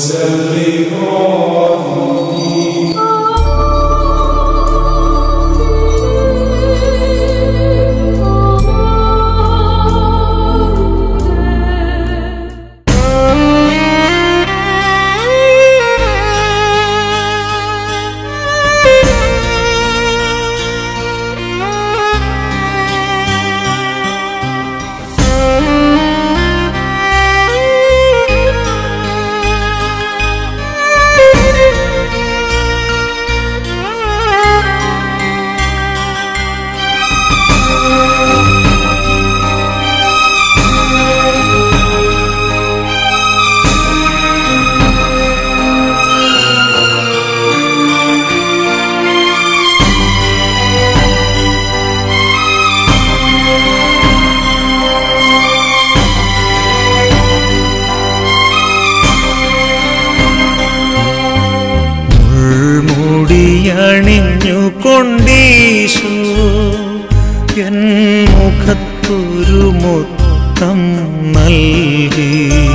മുൾമുടിയണിഞ്ഞു കൊണ്ടീശു N മുഖത്തൊരു മുത്തം നൽകി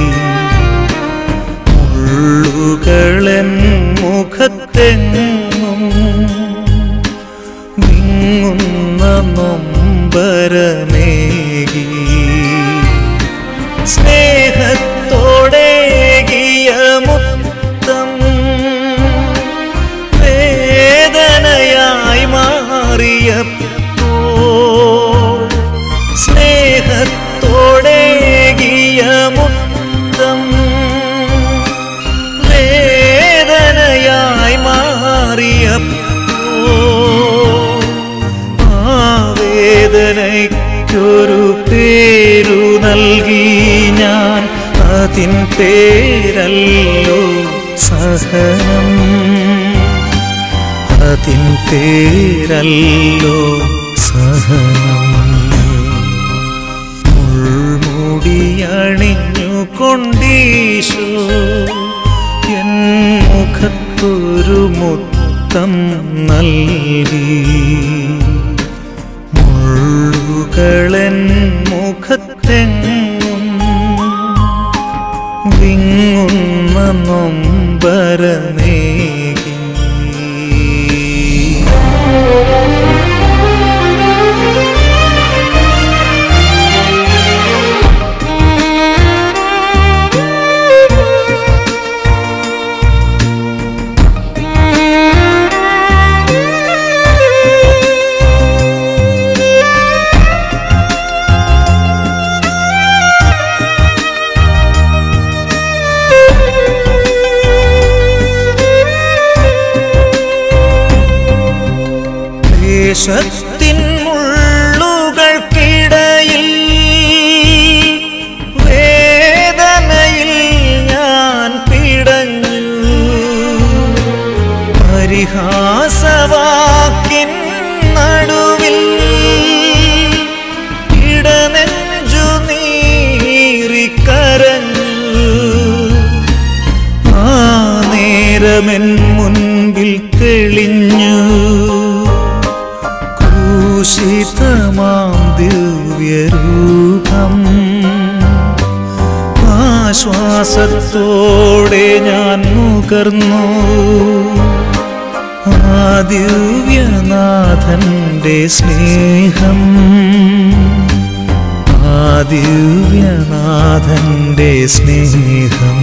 മുള്ളുകളെൻ മുഖത്തെങ്ങും വിങ്ങുന്ന നൊമ്പരമേകി സ്നേഹത്തോടേകിയ മുത്തം വേദനയായി മാറിയപ്പോൾ സ്നേഹത്തോടേകിയ മുത്തം വേദനയായി മാറിയപ്പോൾ ആ വേദനയ്ക്കൊരു പേരു നൽകി ഞാൻ അതിൻ പേരല്ലോ സഹനം അതിൻ പേരല്ലോ സഹനം മുൾമുടിയണിഞ്ഞു കൊണ്ടീശോ എൻ മുഖത്തൊരു മുത്തം നൽകി മുള്ളുകളെൻ മുഖത്തെങ്ങും വിങ്ങുന്ന നൊമ്പരമേകി ദേശത്തിൻ മുള്ളുകൾക്കിടയിൽ വേദനയിൽ ഞാൻ പിടഞ്ഞു പരിഹാസവാക്കിൻ നടുവിൽ ഇടനെഞ്ചു നീറിക്കരഞ്ഞു ആ നേരമെൻ മുൻപിൽ തെളിഞ്ഞു ക്രൂശിതമാം ദിവ്യരൂപം ആശ്വാസത്തോടെ ഞാൻ നുകർന്നു ആ ദിവ്യനാഥന്റെ സ്നേഹം ആ ദിവ്യനാഥന്റെ സ്നേഹം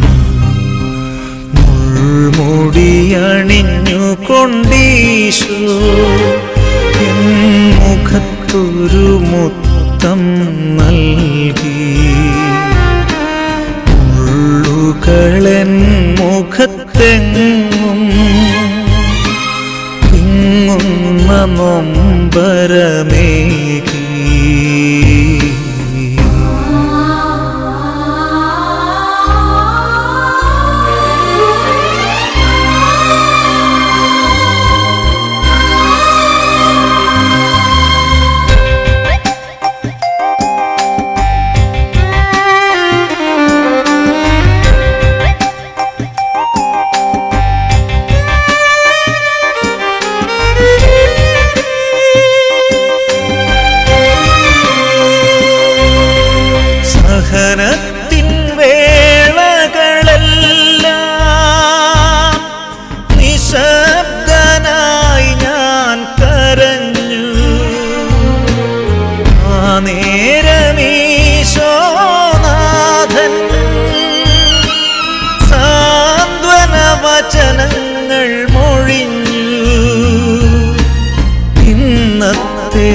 മുൾമുടിയണിഞ്ഞു കൊണ്ടീശോ എൻ മുഖത്തൊരു മുത്തം നൽകി മുള്ളുകളെൻ മുഖത്തെങ്ങും തിങ്ങുന്ന നൊമ്പരമേകി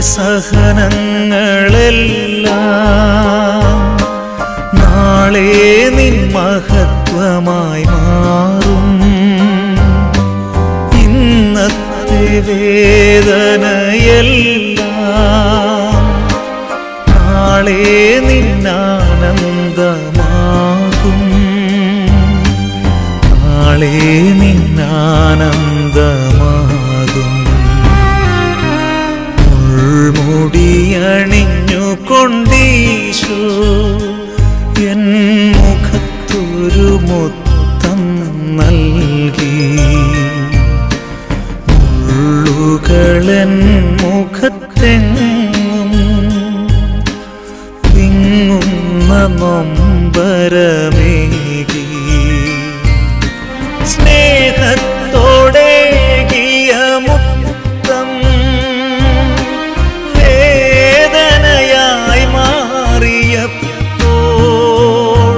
സഹനങ്ങളെല്ലാം നാളെ നിൻ മഹത്വമായി മാറും ഇന്നത്തെ വേദനയെല്ലാം നാളെ നിന്നാനന്ദമാകും നാളെ നിന്നാനന്ദമാകും മുൾമുടിയണിഞ്ഞു കൊണ്ടീശോ എൻ മുഖത്തൊരു മുത്തം നൽകി മുള്ളുകളൻ മുഖത്തെങ്ങും വിങ്ങുന്ന നൊമ്പരമേകി സ്നേഹത്തോടേകിയ മുത്തം വേദനയായി മാറിയപ്പോൾ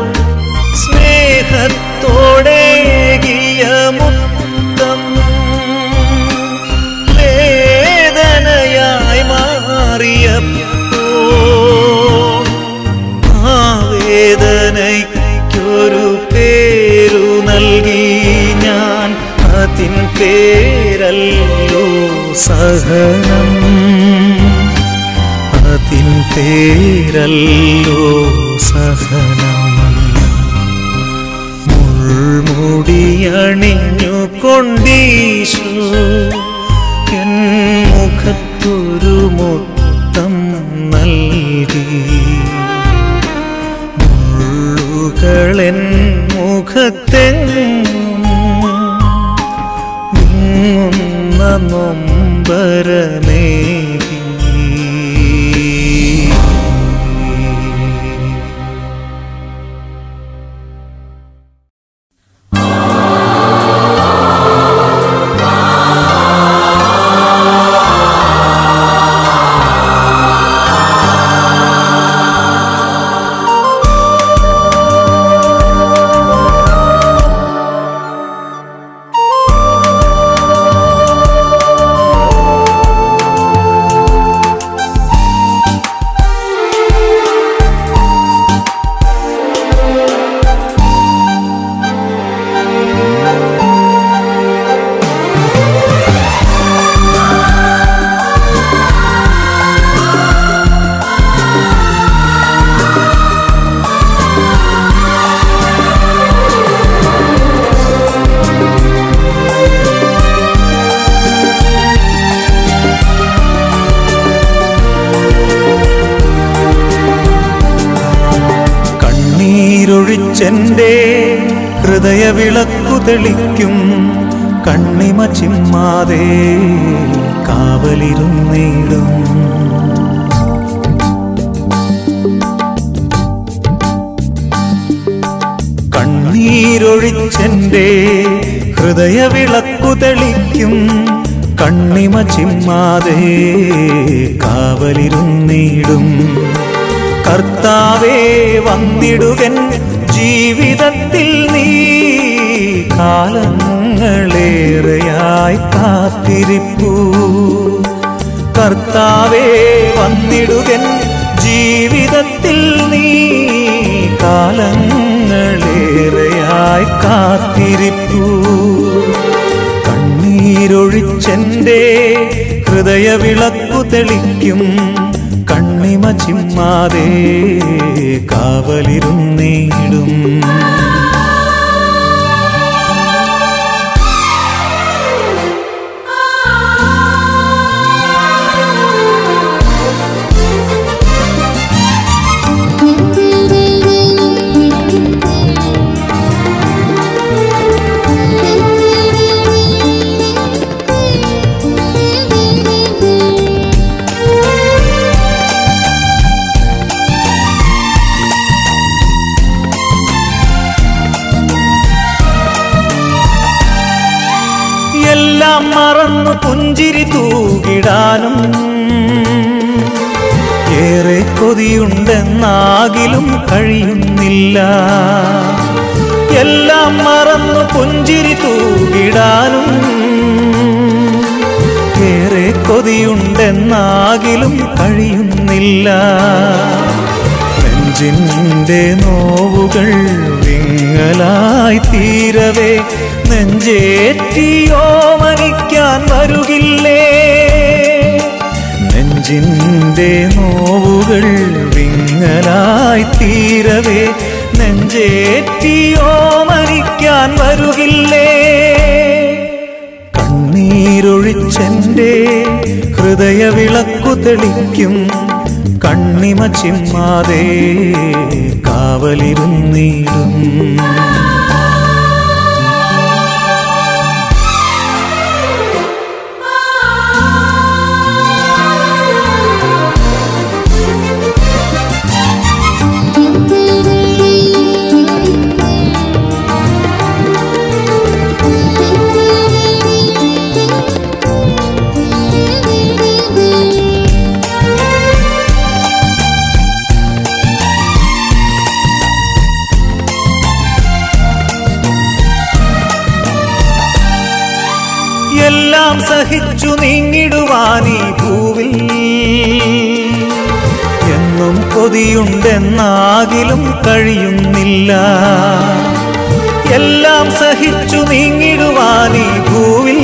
സ്നേഹത്തോടേകിയ മുത്തം വേദനയായി മാറിയപ്പോൾ ആ വേദനയ്ക്കൊരു പേരു നൽകി ഞാൻ അതിൻ പേരല്ലോ സഹനം അതിൻ പേരല്ലോ സഹനം മുൾമുടിയണിഞ്ഞു കൊണ്ടീശോ എൻ മുഖത്തൊരു മുത്തം നൽകി മുള്ളുകളെൻ മുഖത്തെങ്ങും വിങ്ങുന്ന നൊമ്പരമേകി കണ്ണീരൊഴിച്ചെന്റെ ഹൃദയവിളക്കു തെളിക്കും കണ്ണിമ ചിമ്മാതെ കാവലിരുന്നിടും കണ്ണീരൊഴിച്ചെന്റെ ഹൃദയവിളക്കു തെളിക്കും കണ്ണിമ ചിമ്മാതെ കാവലിരുന്നിടും കർത്താവേ വന്നിടുകൻ ജീവിതത്തിൽ നീ കാലങ്ങളേറെയായി കാത്തിരിപ്പൂ കർത്താവേ വന്നിടുകൻ ജീവിതത്തിൽ നീ കാലങ്ങളേറെയായി കാത്തിരിപ്പൂ കണ്ണീരൊഴിച്ചെന്റെ ഹൃദയവിളക്കു തെളിക്കും കണ്ണിമ ചിമ്മാതെ കാവലിരുന്നിടും എല്ലാം മറന്നു പുഞ്ചിരി തൂകിടാനും ഏറെ കൊതിയുണ്ടെന്നാകിലും കഴിയുന്നില്ല എല്ലാം മറന്നു പുഞ്ചിരി തൂകിടാനും ഏറെ കൊതി കൊതിയുണ്ടെന്നാകിലും കഴിയുന്നില്ല നെഞ്ചിൻ്റെ നോവുകൾ വിങ്ങലായി തീരവേ നെഞ്ചേറ്റിയോ മനിക്കാൻ വരുകില്ലേ നെഞ്ചിൻ്റെ നോവുകൾ വിങ്ങലായി തീരവേ നെഞ്ചേറ്റിയോ മരിക്കാൻ വരുകില്ലേ കണ്ണീരൊഴിച്ചെൻ്റെ ഹൃദയ വിളക്കു തെളിക്കും കണ്ണിമ ചിമ്മാതെ കാവലിരുന്നീടും എല്ലാം സഹിച്ചു നീങ്ങിടുവാനീ ഭൂവിൽ എന്നും കൊതിയുണ്ടെന്നാകിലും കഴിയുന്നില്ല എല്ലാം സഹിച്ചു നീങ്ങിടുവാനീ ഭൂവിൽ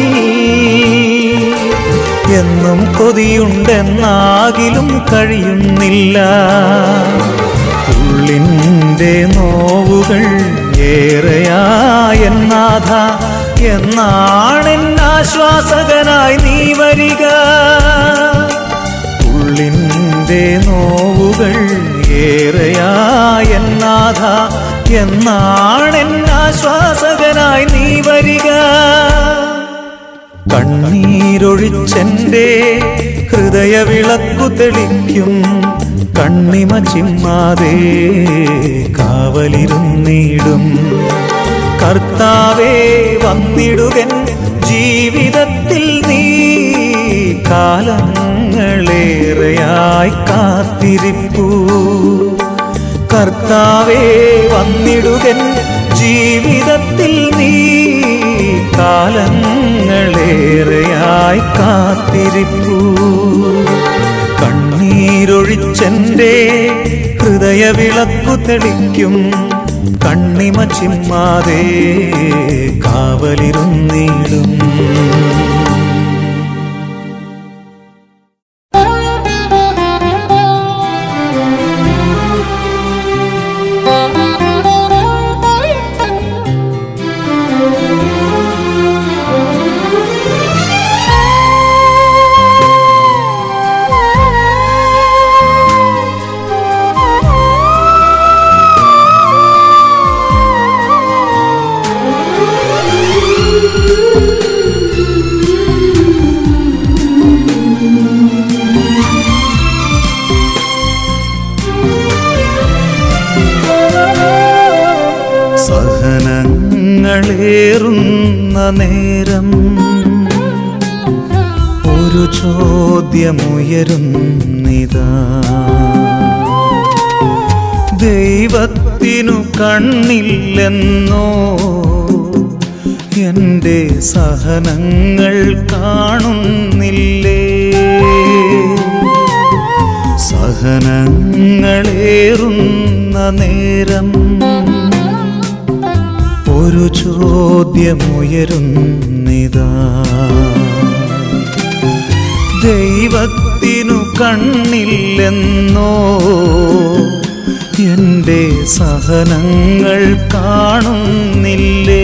എന്നും കൊതിയുണ്ടെന്നാകിലും കഴിയുന്നില്ല ഉള്ളിൻ്റെ നോവുകൾ ഏറെയായെന്നാഥ എന്നാണെന്നാശ്വാസകനായി നീ വരിക ഉള്ളിൻ്റെ നോവുകൾ ഏറെയായെന്നാഥ എന്നാണെന്നാശ്വാസകനായി നീ വരിക കണ്ണീരൊഴിച്ചെന്റെ ഹൃദയ വിളക്കു തെളിക്കും കണ്ണിമ ചിമ്മാതെ കാവലിരുന്നിടും കർത്താവേ വന്നിടുകൻ ജീവിതത്തിൽ നീ കാലങ്ങളേറെയായി കാത്തിരിപ്പൂ കർത്താവേ വന്നിടുകൻ ജീവിതത്തിൽ നീ കാലങ്ങളേറെയായി കാത്തിരിപ്പൂ കണ്ണീരൊഴിച്ചെന്റെ ഹൃദയ വിളക്കു തെളിക്കും കണ്ണിമ ചിമ്മാതെ കാവലിരുന്നിടും സഹനങ്ങളേറുന്ന നേരം ഒരു ചോദ്യമുയരുന്നിതാ ദൈവത്തിനു കണ്ണില്ലെന്നോ എൻ്റെ സഹനങ്ങൾ കാണുന്നില്ലേ സഹനങ്ങളേറുന്ന നേരം ഒരു ചോദ്യമുയരുന്നിതാ ദൈവത്തിനു കണ്ണില്ലെന്നോ എൻ്റെ സഹനങ്ങൾ കാണുന്നില്ലേ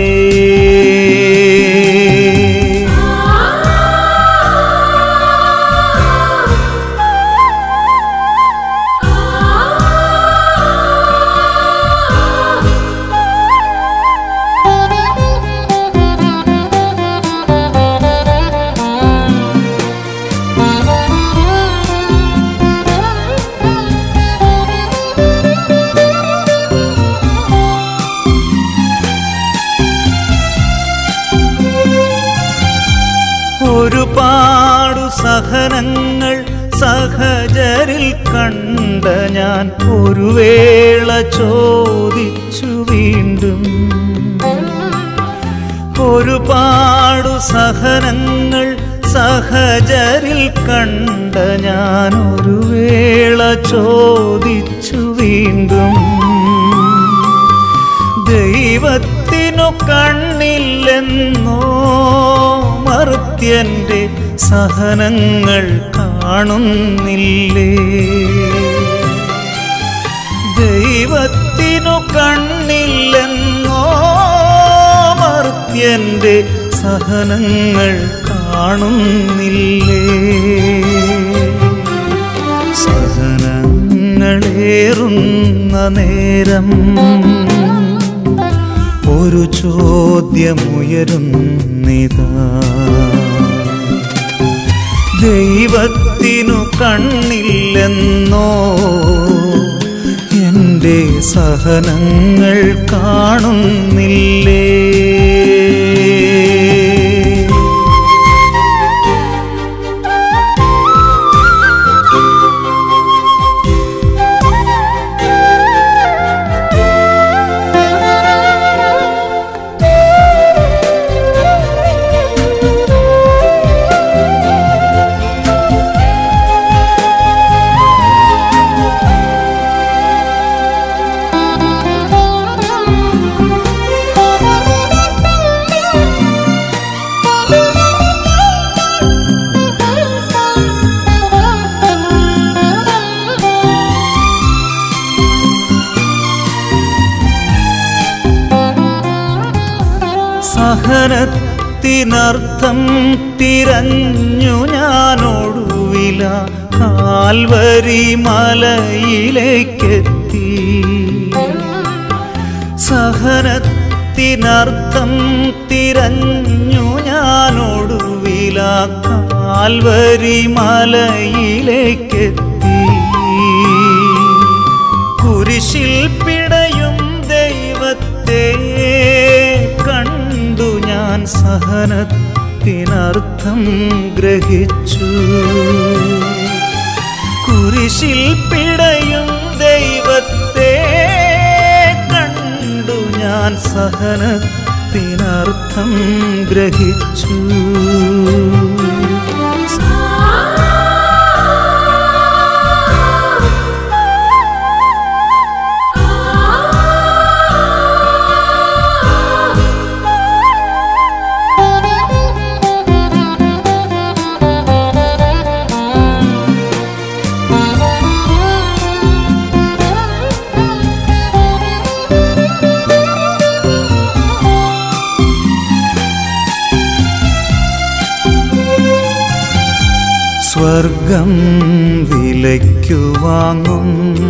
ഒരുപാടു സഹനങ്ങൾ സഹജരിൽ കണ്ട ഞാൻ ഒരു വേള ചോദിച്ചു വീണ്ടും ഒരുപാടു സഹനങ്ങൾ സഹജരിൽ കണ്ട ഞാൻ ഒരു വേള ചോദിച്ചു വീണ്ടും ദൈവത്തിനു കണ്ണില്ലെന്നോ മർത്യന്റെ സഹനങ്ങൾ കാണുന്നില്ലേ ദൈവത്തിനു കണ്ണില്ലെന്നോ മർത്യന്റെ സഹനങ്ങൾ കാണുന്നില്ലേ സഹനങ്ങളേറുന്ന നേരം ഒരു ചോദ്യമുയരുന്നിതാ ദൈവത്തിനു കണ്ണില്ലെന്നോ എൻ്റെ സഹനങ്ങൾ കാണുന്നില്ലേ സഹനത്തിനർത്ഥം തിരഞ്ഞു ഞാനൊടുവില കാൽവരി മലയിലേക്കെത്തി സഹനത്തിനർത്ഥം തിരഞ്ഞു ഞാനൊടുവില കാൽവരി മലയിലേക്കെത്തി കുരിശിൽ പിടയും ദൈവത്തെ കണ്ടു ഞാൻ സഹനത്തിനർത്ഥം ഗ്രഹിച്ചു കുരിശിൽ പിടയും ദൈവത്തെ കണ്ടു ഞാൻ സഹനത്തിനർത്ഥം ഗ്രഹിച്ചു സ്വർഗം വിലയ്ക്കു വാങ്ങും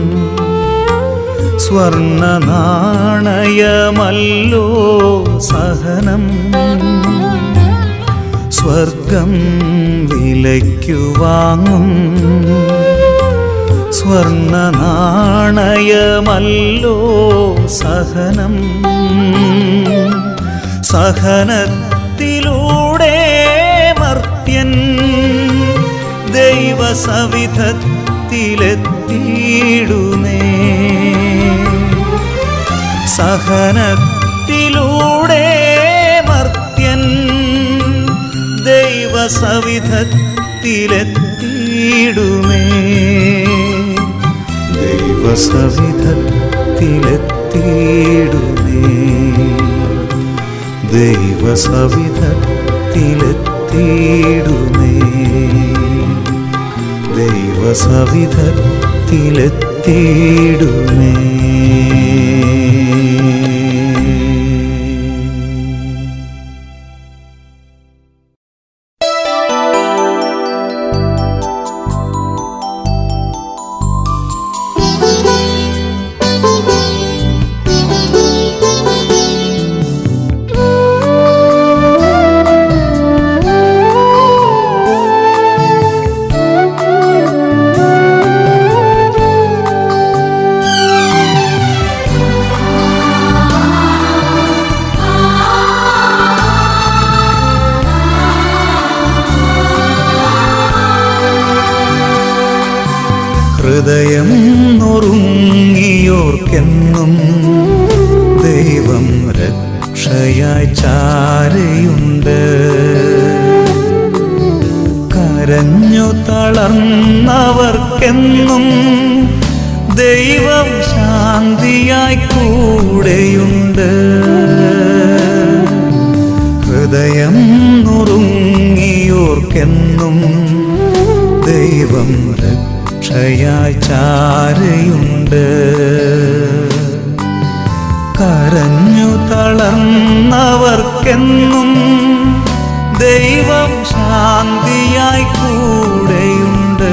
സ്വർണ നാണയമല്ലോ സഹനം സ്വർഗം വിലയ്ക്കു വാങ്ങും സ്വർണ നാണയമല്ലോ സഹനം സഹനത്തിലൂടെ മർത്യൻ ദൈവസവിധത്തിലെത്തിയിടുന്നേ സഹനത്തിലൂടെ മർത്യൻ ദൈവസവിധത്തിലെത്തിയിടുമേ ദൈവസവിധത്തിലെത്തിയിടുമേ ദൈവസവിധത്തിലെത്തിയിടുമേ ദൈവസവിധത്തിലെത്തിയിടുമേ ഹൃദയം നുറുങ്ങിയോർക്കെന്നും ദൈവം രക്ഷയായി ചാരയുണ്ട് തളർന്നവർക്കെന്നും ദൈവം ശാന്തിയായി കൂടെയുണ്ട് ഹൃദയം നുറുങ്ങിയോർക്കെന്നും ദൈവം രക്ഷയായി ചാരയുണ്ട് കരഞ്ഞു തളർന്നവർക്കെന്നും ദൈവം ശാന്തിയായി കൂടെയുണ്ട്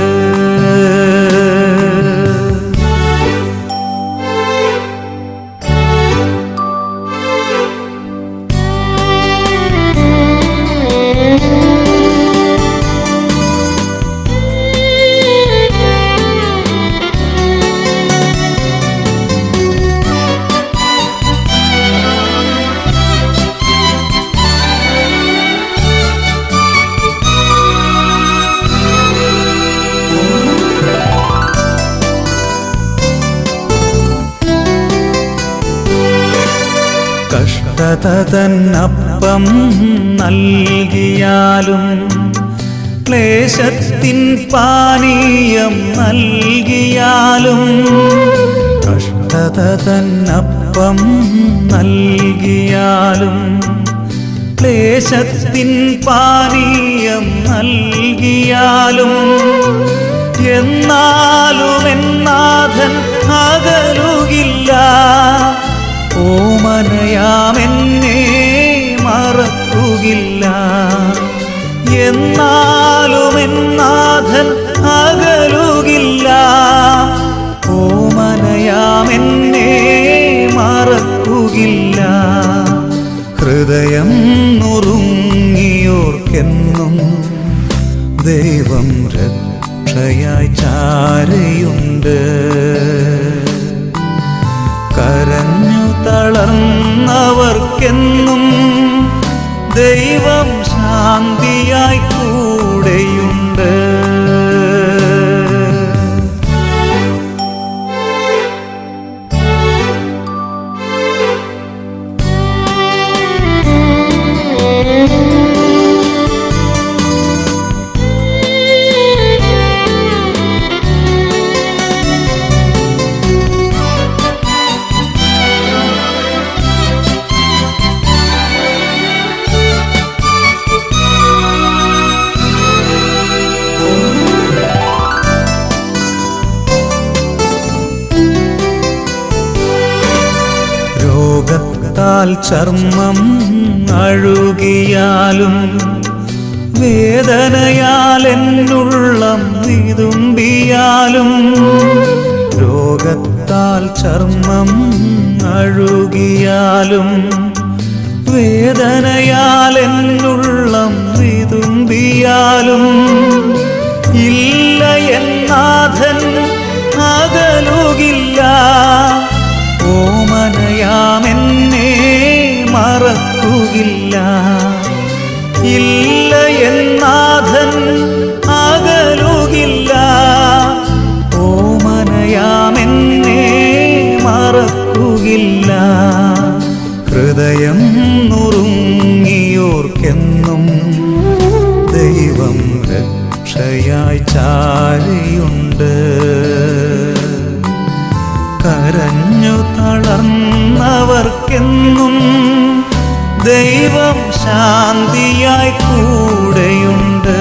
കഷ്ടത തന്നപ്പം നൽകിയാലും ക്ലേശത്തിൻ പാനീയം നൽകിയാലും കഷ്ടത തന്നപ്പം നൽകിയാലും ക്ലേശത്തിൻ പാനീയം നൽകിയാലും എന്നാലും എന്നാഥൻ അകലുകില്ല ഓമനയാമെന്നെ മറക്കുകില്ല എന്നാലും എന്നാഥൻ അകലുകില്ല ഓമനയാമെന്നെ മറക്കുകില്ല ഹൃദയം നുറുങ്ങിയോർക്കെന്നും ദൈവം രക്ഷയായി ചാരയുണ്ട് കരഞ്ഞു തളർന്നവർക്കെന്നും ദൈവം ശാന്തിയായി കൂടെയുണ്ട് രോഗത്താൽ ചർമ്മം അഴുകിയാലും വേദനയാൽ എന്നുള്ളം വിതുമ്പിയാലും രോഗത്താൽ ചർമ്മം അഴുകിയാലും വേദനയാൽ എന്നുള്ളം വിതുമ്പിയാലും ഇല്ല എന്നാഥൻ അകലുകില്ല ഓമനയാമെന്നെ മറക്കുകില്ല ഇല്ല എന്നാഥൻ അകലുകില്ല ഓമനയാമെന്നെ മറക്കുകില്ല ഹൃദയം നുറുങ്ങിയോർക്കെന്നും ദൈവം രക്ഷയായി ചാരിയുണ്ട് കരഞ്ഞു തളർന്നവർക്കെന്നും ദൈവം ശാന്തിയായി കൂടെയുണ്ട്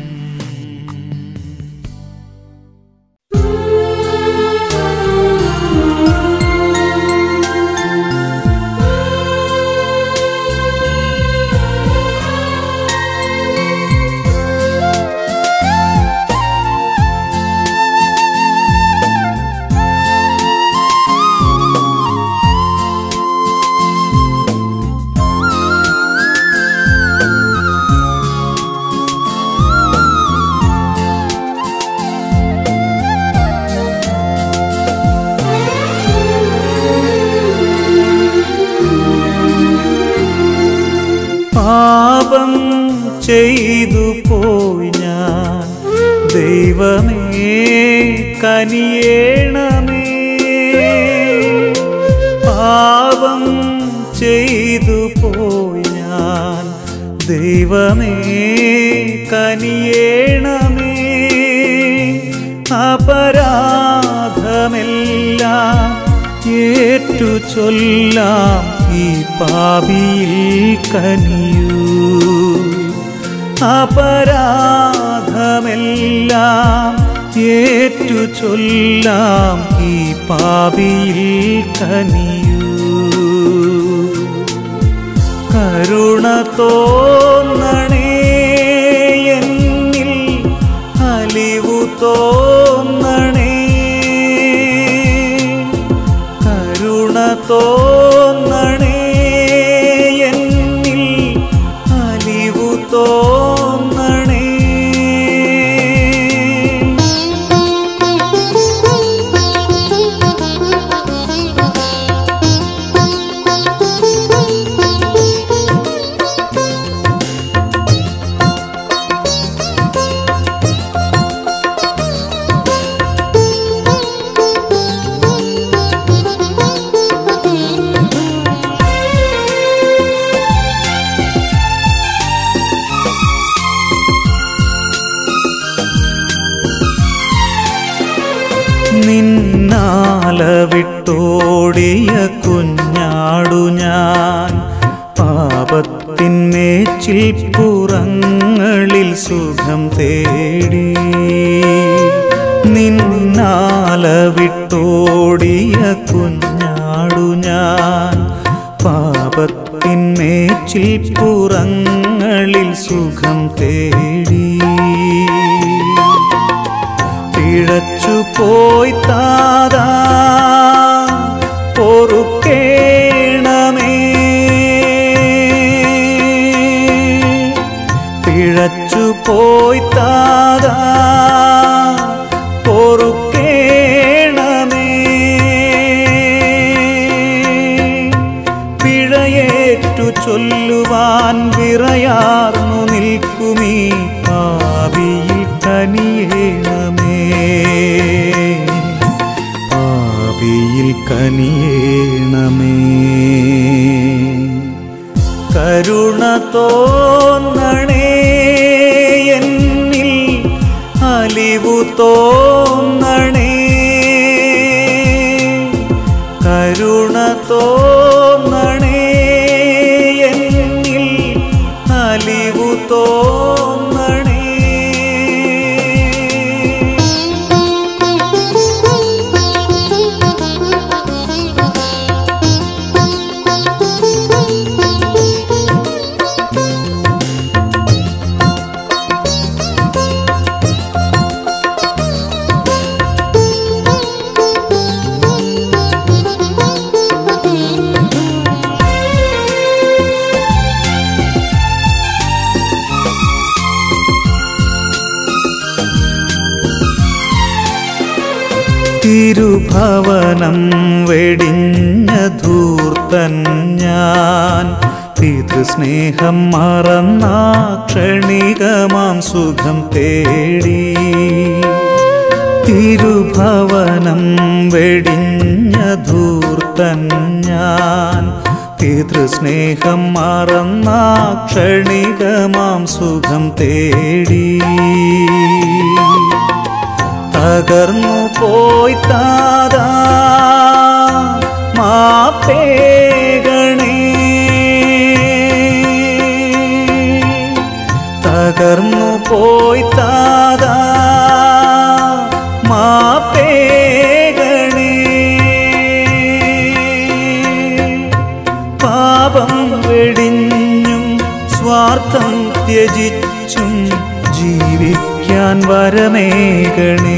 Thank you. ദൈവമേ കനിയേണമേ പാപം ചെയ്തു പോയി ഞാൻ ദൈവമേ കനിയേണമേ അപരാധമെല്ലാം ഏറ്റു ചൊല്ലാം ഈ പാപിയിൽ കനിയൂ അപരാധമെല്ലാം ഏറ്റു ചൊല്ലാം ഈ പാപിയിൽ കനിയൂ കരുണ തോന്നണേ എന്നിൽ അലിവു തോന്നണേ കരുണ തോന്നണേ എന്നിൽ അലിവു തോന്നണേ നിന്നാല വിട്ടോടിയ കുഞ്ഞാടു ഞാൻ പാപത്തിന്മേച്ചിൽ പുറങ്ങളിൽ സുഖം തേടി നിന്നാല വിട്ടോടിയ കുഞ്ഞാടു ഞാൻ പാപത്തിന്മേച്ചിൽ പുറങ്ങളിൽ സുഖം തേടി പിഴച്ചു പോയി താതാ പൊറുക്കേണമേ പിഴച്ചു പോയി താതാ പൊറുക്കേണമേ പിഴയേറ്റു ചൊല്ലുവാൻ വിറയാർന്നു നിൽക്കുമീ പാപിയിൽ കനിയേണമേ പാപിയിൽ കനിയേണമേ കരുണ തോന്നണേ എന്നിൽ അലിവു തോന്നണേ കരുണ തോന്നണേ എന്നിൽ അലിവു തോന്നണേ തിരുഭവനം വെടിഞ്ഞ ധൂർത്തൻ ഞാൻ പിതൃസ്നേഹം മറന്ന ക്ഷണികമാം സുഖം തേടി തിരുഭവനം വെടിഞ്ഞ ധൂർത്തൻ ഞാൻ പിതൃസ്നേഹം മറന്ന ക്ഷണികമാം സുഖം തേടി തകർന്നു പോയി താതാ മാപ്പേകണേ തകർന്നു പോയി താതാ മാപ്പേകണേ പാപം വെടിഞ്ഞും സ്വാർത്ഥം ത്യജിച്ചും ജീവിക്കാൻ വരമേകണേ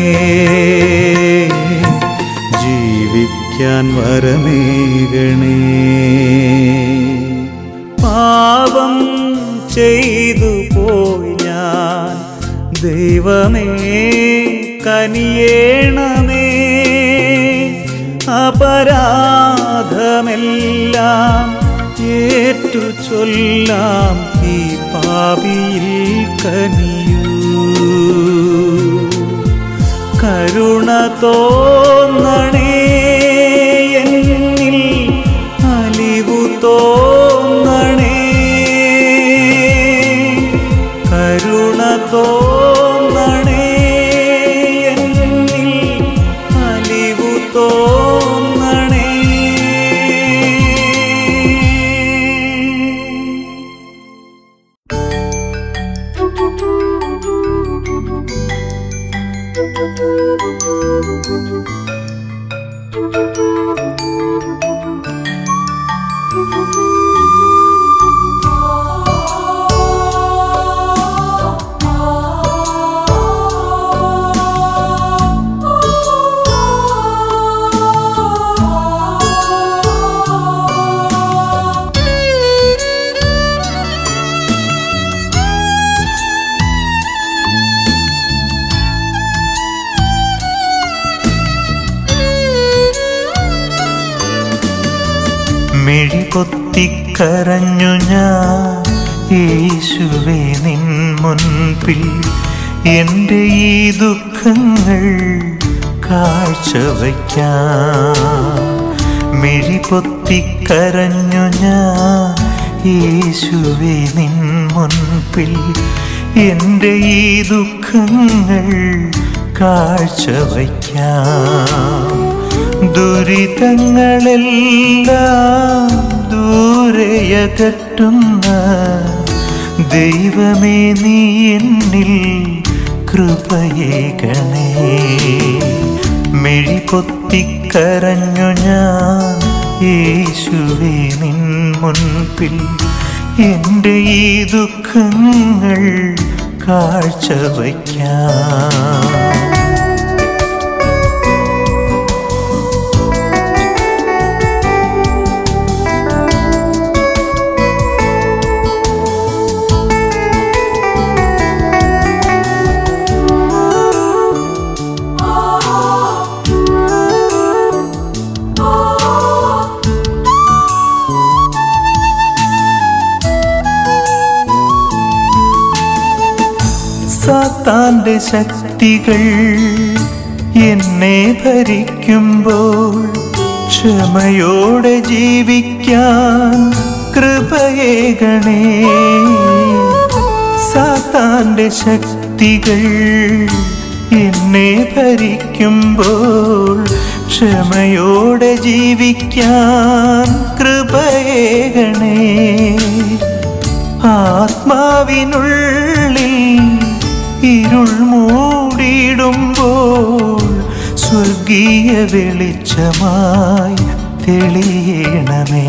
ജീവിക്കാൻ വരമേകണേ പാപം ചെയ്തു പോയി ഞാൻ ദൈവമേ കനിയേണമേ അപരാധമെല്ലാം ഏറ്റു ചൊല്ലാം ഈ പാപിയിൽ കനിയൂ തോന്നണേ എന്നിൽ അലിവു തോന്നണേ കരുണ തോന്നണേ എന്നിൽ അലിവു തോന്നണേ മിഴിപൊത്തിക്കരഞ്ഞു ഞാൻ യേശുവേ നിൻ മുൻപിൽ എൻ്റെ ഈ ദുഃഖങ്ങൾ കാഴ്ചവയ്ക്കാം മിഴിപൊത്തിക്കരഞ്ഞു ഞാൻ യേശുവേ നിൻ മുൻപിൽ എൻ്റെ ഈ ദുഃഖങ്ങൾ കാഴ്ചവയ്ക്കാം ദുരിതങ്ങളെല്ലാം ദൂരെയകറ്റുന്ന ദൈവമേ നീ എന്നിൽ കൃപയേകണേ മിഴിപൊത്തിക്കരഞ്ഞു ഞാൻ യേശുവേ നിൻ മുൻപിൽ എൻ്റെ ഈ ദുഃഖങ്ങൾ കാഴ്ചവയ്ക്കാം സാത്താന്റെ ശക്തികൾ എന്നെ ഭരിക്കുമ്പോൾ ക്ഷമയോടെ ജീവിക്കാൻ കൃപയേകണേ സാത്താന്റെ ശക്തികൾ എന്നെ ഭരിക്കുമ്പോൾ ക്ഷമയോടെ ജീവിക്കാൻ കൃപയേകണേ ആത്മാവിനുള്ളിൽ ഇരുൾ മൂടിയിടുമ്പോൾ സ്വർഗീയ വെളിച്ചമായി തെളിയണമേ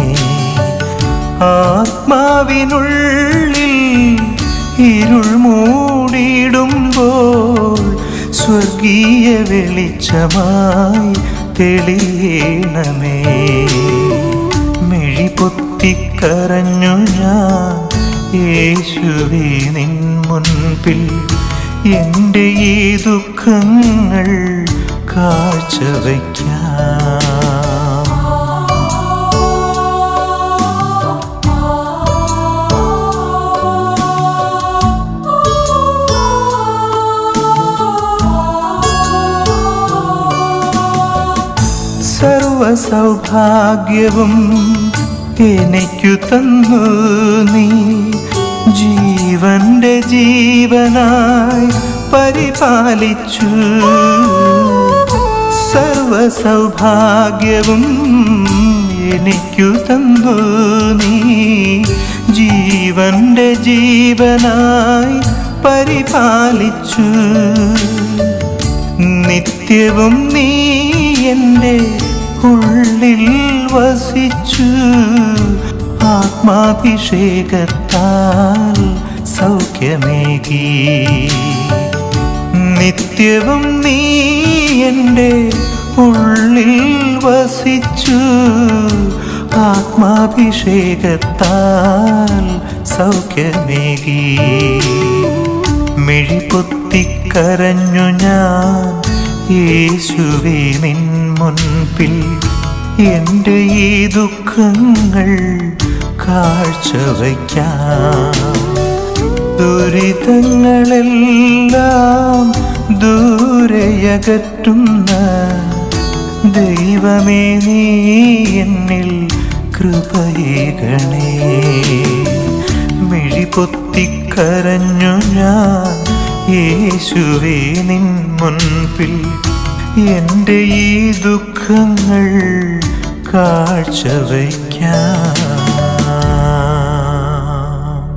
ആത്മാവിനുള്ളിൽ ഇരുൾ മൂടിയിടുമ്പോൾ സ്വർഗീയ വെളിച്ചമായി തെളിയണമേ മിഴിപൊത്തിക്കരഞ്ഞു ഞാൻ യേശുവേ നിൻ മുൻപിൽ എൻ്റെ ഈ ദുഃഖങ്ങൾ കാഴ്ചവയ്ക്കാം സർവ സൗഭാഗ്യവും എനിക്കു തന്നു നീ ജീവന്റെ ജീവനായി പരിപാലിച്ചു സർവ സൗഭാഗ്യവും എനിക്കു തന്നു നീ ജീവന്റെ ജീവനായി പരിപാലിച്ചു നിത്യവും നീ എൻ്റെ ഉള്ളിൽ വസിച്ചു ആത്മാഭിഷേകത്താൽ സൗഖ്യമേകി നിത്യവും നീ എൻ്റെ ഉള്ളിൽ വസിച്ചു ആത്മാഭിഷേകത്താൽ സൗഖ്യമേകി മിഴിപൊത്തിക്കരഞ്ഞു ഞാൻ യേശുവേ നിൻ മുൻപിൽ എൻ്റെ ഈ ദുഃഖങ്ങൾ കാഴ്ചവയ്ക്കാം ദുരിതങ്ങളെല്ലാം ദൂരെയകറ്റുന്ന ദുരയകറ്റുന്ന ദൈവമേ നീ എന്നിൽ കൃപയേകണേ മിഴി പൊത്തിക്കരഞ്ഞു ഞാൻ യേശുവേ നിൻ മുൻപിൽ എൻ്റെ ഈ ദുഃഖങ്ങൾ കാഴ്ചവയ്ക്കാം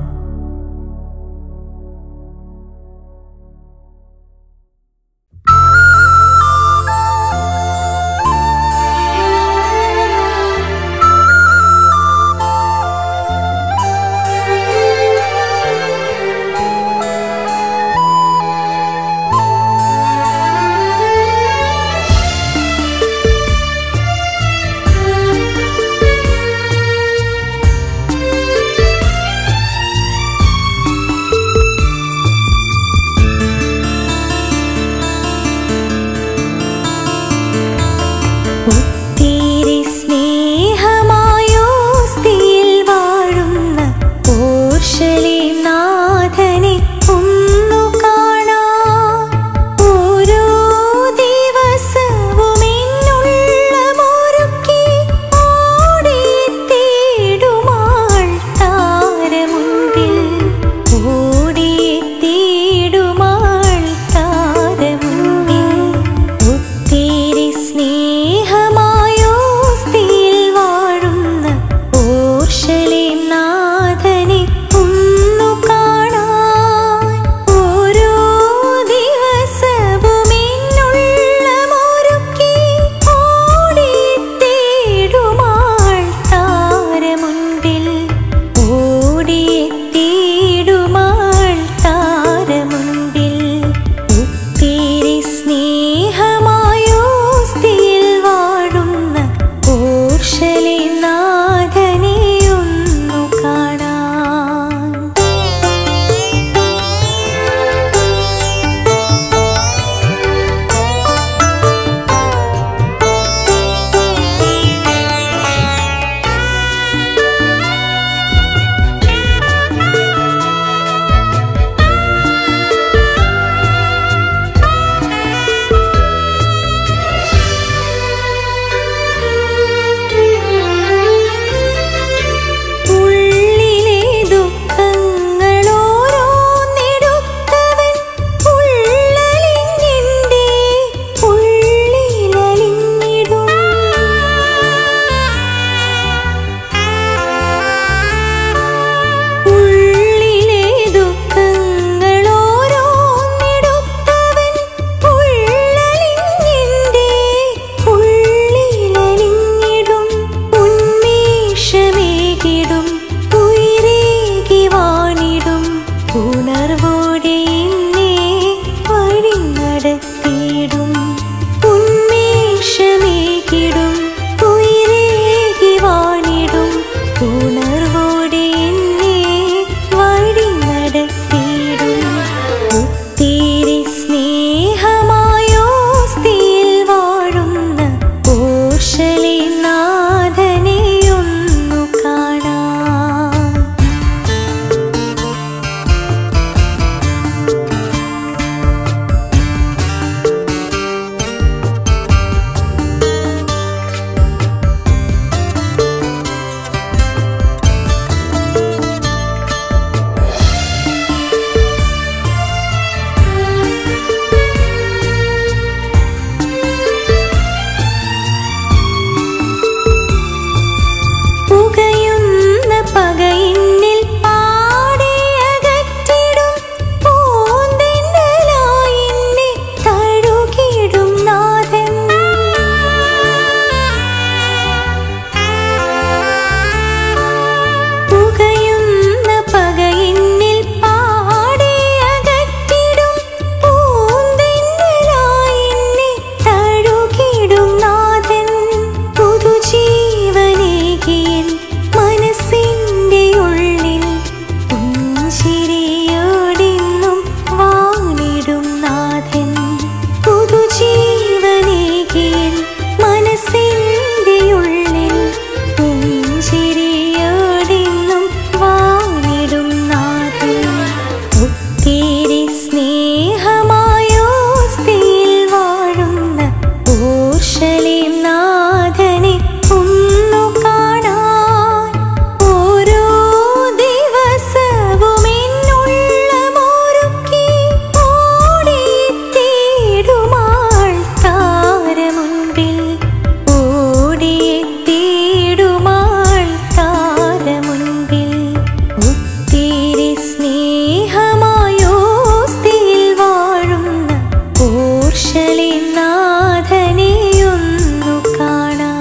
ഓർഷലേം നാഥനെയൊന്നു കാണാം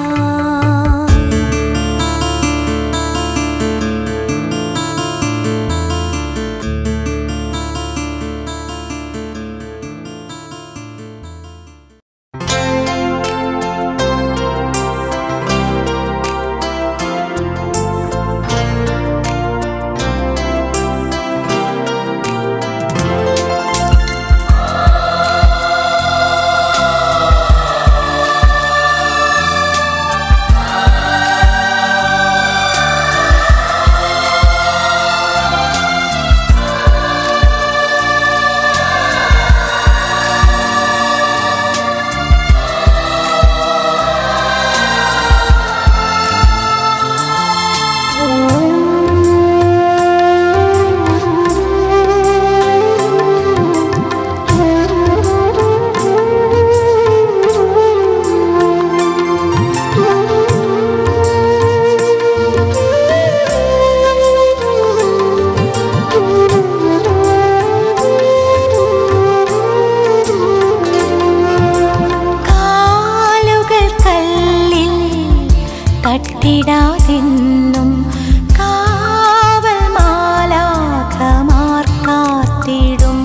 കാലുകൾ കല്ലിൽ തട്ടിടാതെന്നും കാവൽ മാലാഖമാർ കാത്തിടും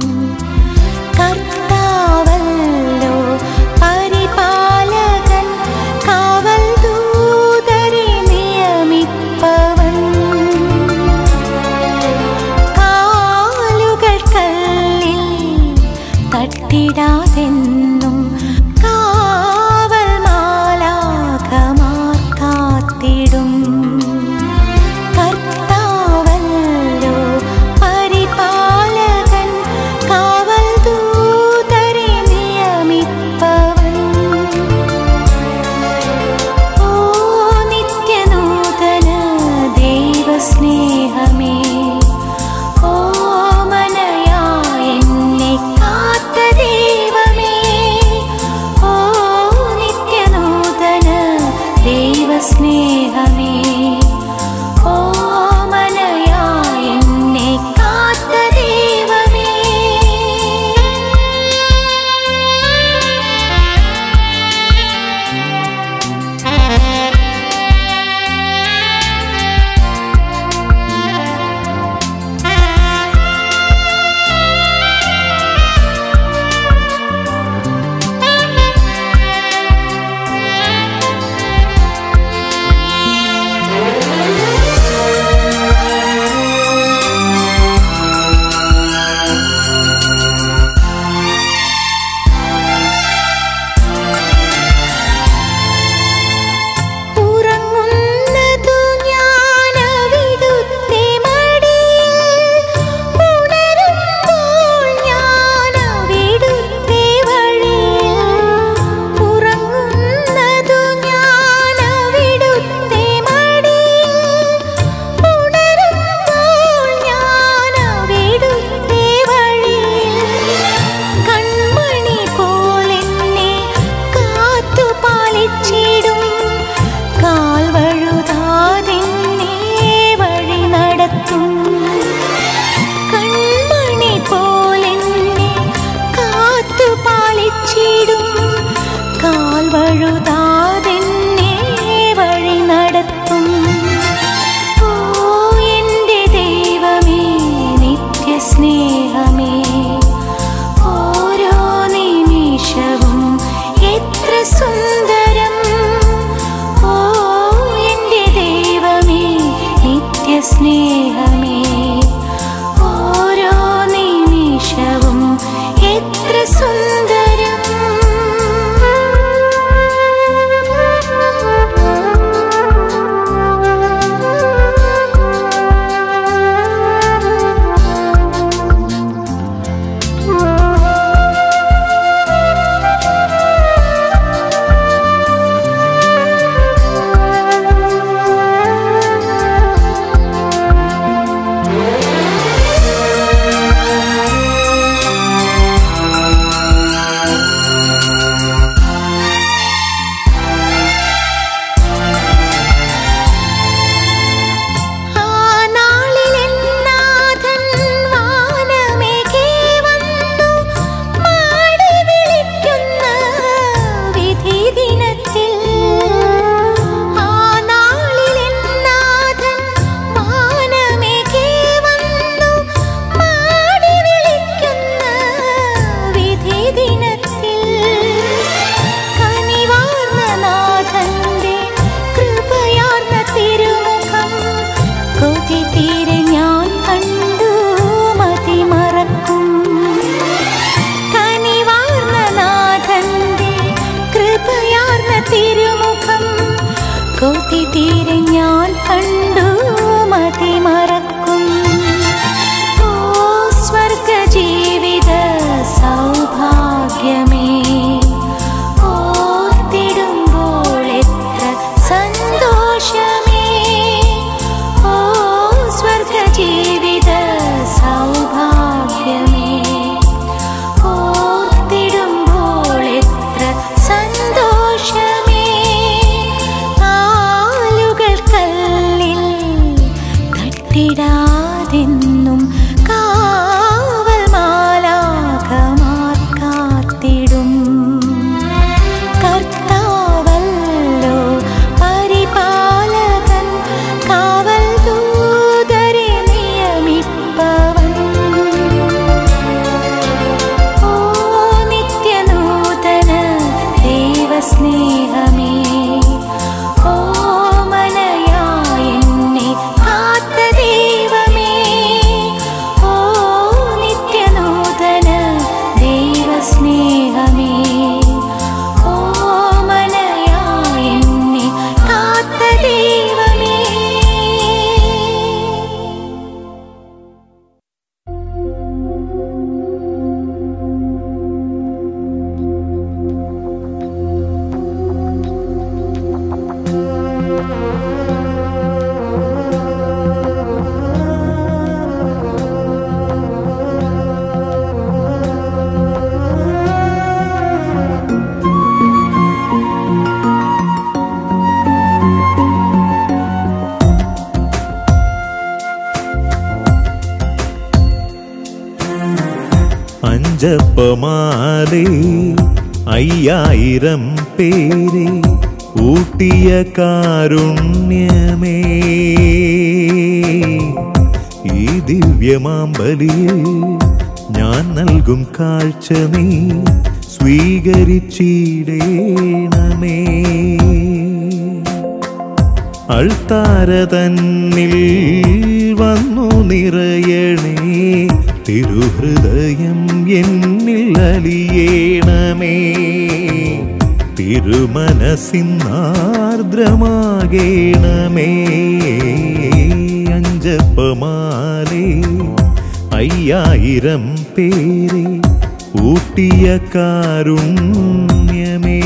കർത്താവല്ലോ പരിപാലകൻ കാവൽ ദൂതരെ നിയമിപ്പവൻ കാലുകൾ കല്ലിൽ തട്ടിടാതെന്നും കാവൽ മാലാഖമാർ കാത്തിടും കർത്താവല്ലോ പരിപാലകൻ കാവൽ ദൂതരെ നിയമിപ്പവൻ ഓ നിത്യനൂതന ദൈവസ്നേഹമേ ഓമനയായി എന്നെ കാത്ത ദൈവമേ ഓ നിത്യനൂതന ദൈവസ്നേഹമേ ഓമനയായി എന്നെ കാത്ത ദൈവമേ ഉറങ്ങുന്നതു ഞാനവിടുത്തെ മടിയിൽ ഉണരുമ്പോൾ ഞാനവിടുത്തെ വഴിയിൽ ഉറങ്ങുന്നതു ഞാനവിടുത്തെ മടിയിൽ ഉണരുമ്പോൾ ഞാനവിടുത്തെ വഴിയിൽ കൺമണി പോലെന്നെ കാത്തു പാലിച്ചിടും കാൽ വഴുതാതെന്നെ വഴി നടത്തും കൺമണി പോലെന്നെ കാത്തു പാലിച്ചിടും കാൽ വഴുതാതെന്നെ വഴി നടത്തും ഓ എൻ്റെ ദൈവമേ നിത്യസ്നേഹമേ ഓരോ നിമിഷവും എത്ര സുന്ദരം ഓ എൻ്റെ ദൈവമേ നിത്യസ്നേഹമേ ഓരോ നിമിഷവും എത്ര സുന്ദരം അഞ്ചപ്പമാലേ അയ്യായിരം പേരെ ഊട്ടിയ കാരുണ്യമേ ഈ ദിവ്യമാമ്പലിയിൽ ഞാൻ നൽകും കാഴ്ച നീ സ്വീകരിച്ചിടേണമേ അൾത്താര തന്നിൽ വന്നു നിറയണേ തിരുഹൃദയം എന്നിൽ അലിയേണമേ തിരുമനസിന്നാർദ്രമാകേണമേ അഞ്ചപ്പമാലേ അയ്യായിരം പേരെ ഊട്ടിയ കാരുണ്യമേ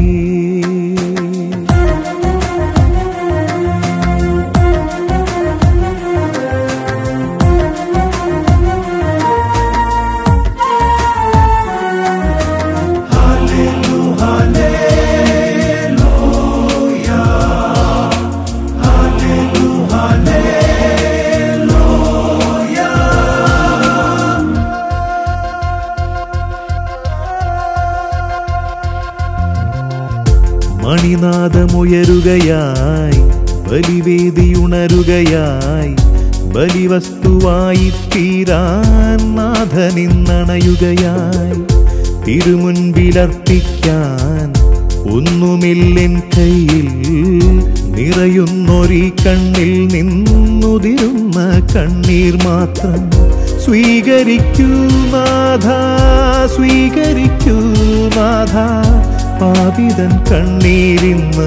മണിനാദമുയരുകയായി ബലിവേദിയുണരുകയായി ബലിവസ്തുവായി തീരാൻ നാഥനിന്നണയുകയായി തിരുമുൻപിലർപ്പിക്കാൻ ഒന്നുമില്ലെൻ കയ്യിൽ നിറയുന്നൊരീ കണ്ണിൽ നിന്നുതിരുന്ന കണ്ണീർ മാത്രം സ്വീകരിക്കൂ നാഥ സ്വീകരിക്കൂ നാഥ പാപിതൻ കണ്ണീരിന്ന്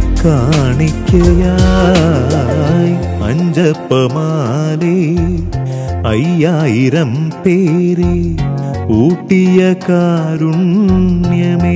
കാണിക്കയായി അഞ്ചപ്പമാലേ അയ്യായിരം പേരെ ഊട്ടിയ കാരുണ്യമേ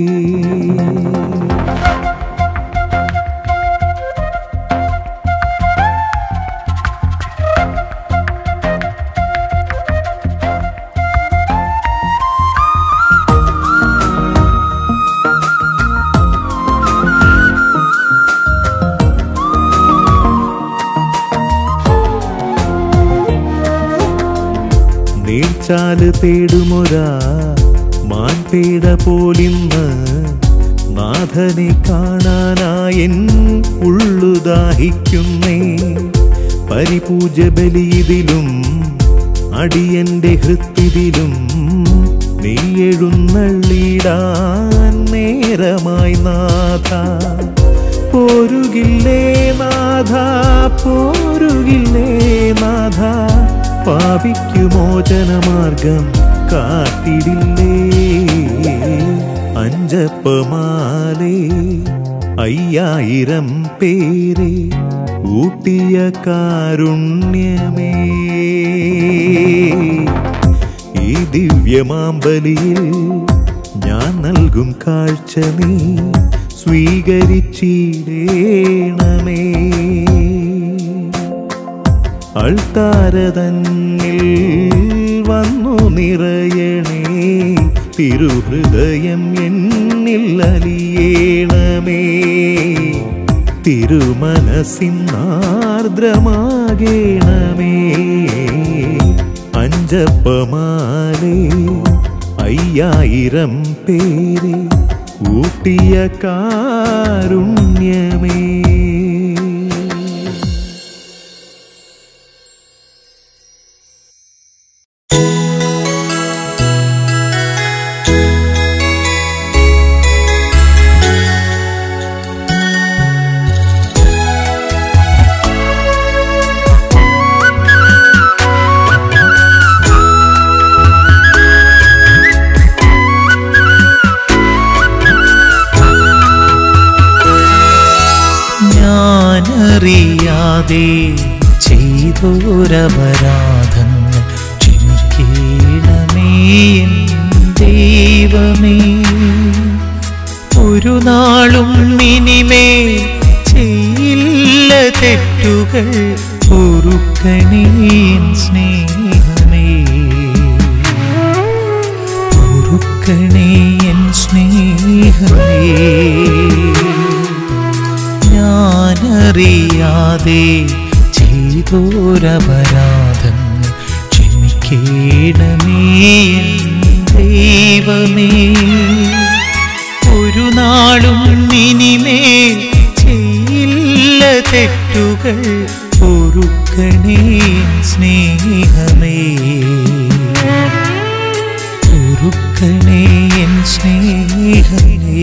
നീർച്ചാല് തേടുമൊരാ മാൻപേട പോലിന്ന് നാഥനെ കാണാനായൻ ഉള്ളു ദാഹിക്കുന്നേ പരിപൂജ ബലിയിതിലും അടിയന്റെ ഹൃത്തിതിലും നീ എഴുന്നള്ളിടാൻ നേരമായി നാഥ പോരുകില്ലേ നാഥ പോരുകില്ലേ നാഥ പാപിക്കു മോചനമാർഗം കാട്ടിടില്ലേ അഞ്ചപ്പമാലേ അയ്യായിരം പേരെ ഊട്ടിയ കാരുണ്യമേ ഈ ദിവ്യമാമ്പലിയിൽ ഞാൻ നൽകും കാഴ്ച നീ സ്വീകരിച്ചിടേണമേ അൾത്താര തന്നിൽ വന്നു നിറയണേ തിരുഹൃദയം എന്നിൽ അലിയേണമേ തിരുമനസിന്നാർദ്രമാകേണമേ അഞ്ചപ്പമാലേ അയ്യായിരം പേരെ ഊട്ടിയ കാരുണ്യമേ ഞാനറിയാതെ ചെയ്തോരപരാധങ്ങൾ ക്ഷമിക്കണമേ എൻ ദൈവമേ ഒരു നാളും ഇനിമേ ചെയ്യില്ല തെറ്റുകൾ പൊറുക്കണേ എൻ സ്നേഹമേ പൊറുക്കണേ എൻ സ്നേഹമേ ഞാനറിയാതെ ചെയ്തോരപരാധങ്ങൾ ക്ഷമിക്കേണമേ എൻ ദൈവമേ ഒരു നാളും ഇനിമേൽ ചെയ്യില്ല തെറ്റുകൾ പൊറുക്കണേ സ്നേഹമേ പൊറുക്കണേ എൻ സ്നേഹമേ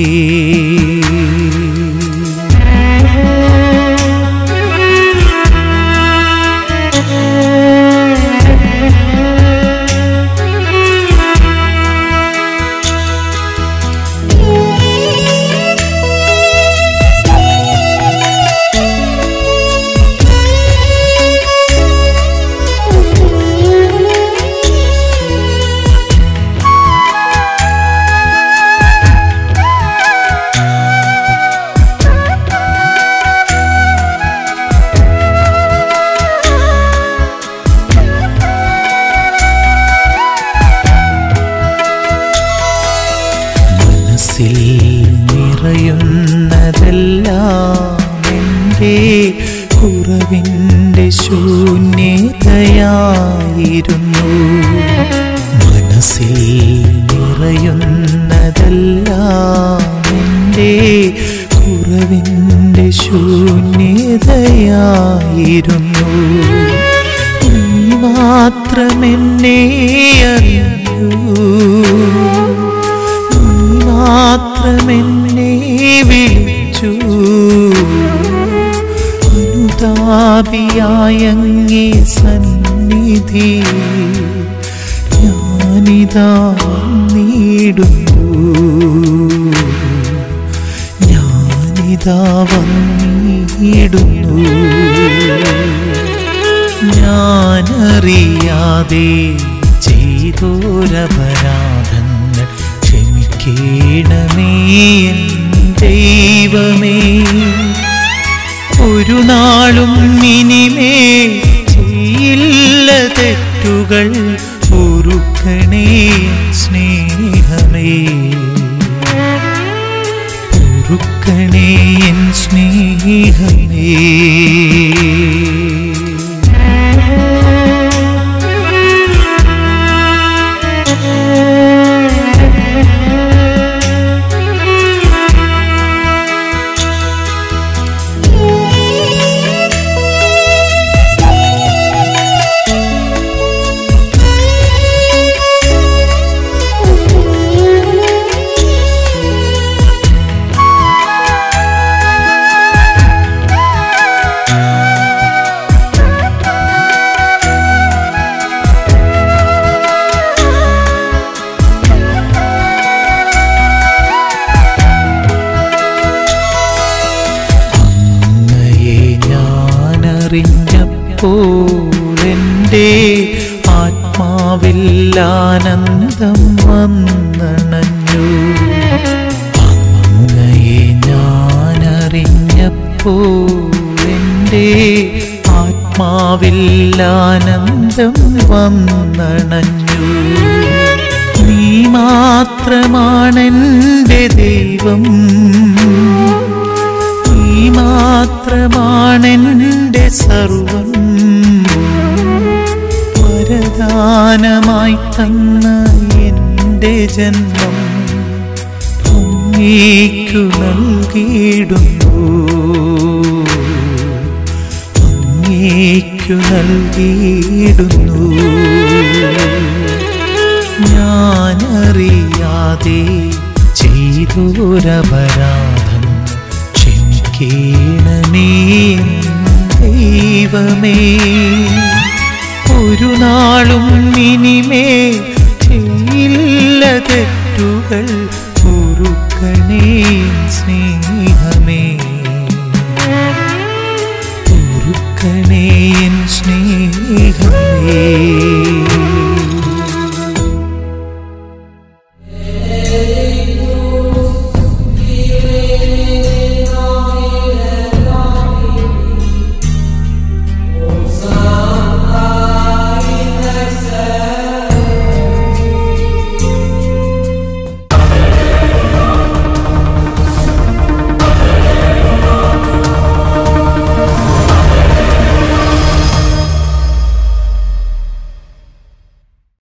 മനസ്സിൽ നിറയുന്നതെല്ലാം എൻ്റെ കുറവിൻ്റെ ശൂന്യതയായിരുന്നു മനസ്സിൽ നിറയുന്നതെല്ലാം എൻ്റെ കുറവിൻ്റെ ശൂന്യതയായിരുന്നു നീ മാത്രമെന്നെ അറിയൂ നീ മാത്രമെന്നെ വിളിച്ചു അനുതാപിയായങ്ങേ സന്നിധി ഞാനിതാ വന്നിടുന്നു ഞാനിതാ വന്നിടുന്നു ഞാനറിയാതെ ചെയ്തോരപരാധങ്ങൾ ക്ഷമിക്കണമേ എൻ ദൈവമേ ഒരു നാളും ഇനിമേ ചെയ്യില്ല തെറ്റുകൾ പൊറുക്കണേ സ്നേഹമേ പൊറുക്കണേ എൻ സ്നേഹമേ അങ്ങയെ ഞാനറിഞ്ഞപ്പോൾ എൻ്റെ ആത്മാവിൽ ആനന്ദം വന്നണഞ്ഞു അങ്ങയെ ഞാനറിഞ്ഞപ്പോൾ എൻ്റെ ആത്മാവിൽ ആനന്ദം വന്നണഞ്ഞു നീ മാത്രമാണെൻ്റെ ദൈവം നീ മാത്രമാണെൻ്റെ സർവം വരദാനമായി തന്ന എൻ്റെ ജന്മം അങ്ങേക്കു നൽകിയിടുന്നു അങ്ങേക്കു നൽകിയിടുന്നു ഞാനറിയാതെ ചെയ്തോരപരാധം ക്ഷമിക്കണമേ ദൈവമേ ഒരു നാളും ഇനിമേ ചെയ്യില്ല തെറ്റുകൾ പൊറുക്കണേ സ്നേഹമേ പൊറുക്കണേ സ്നേഹമേ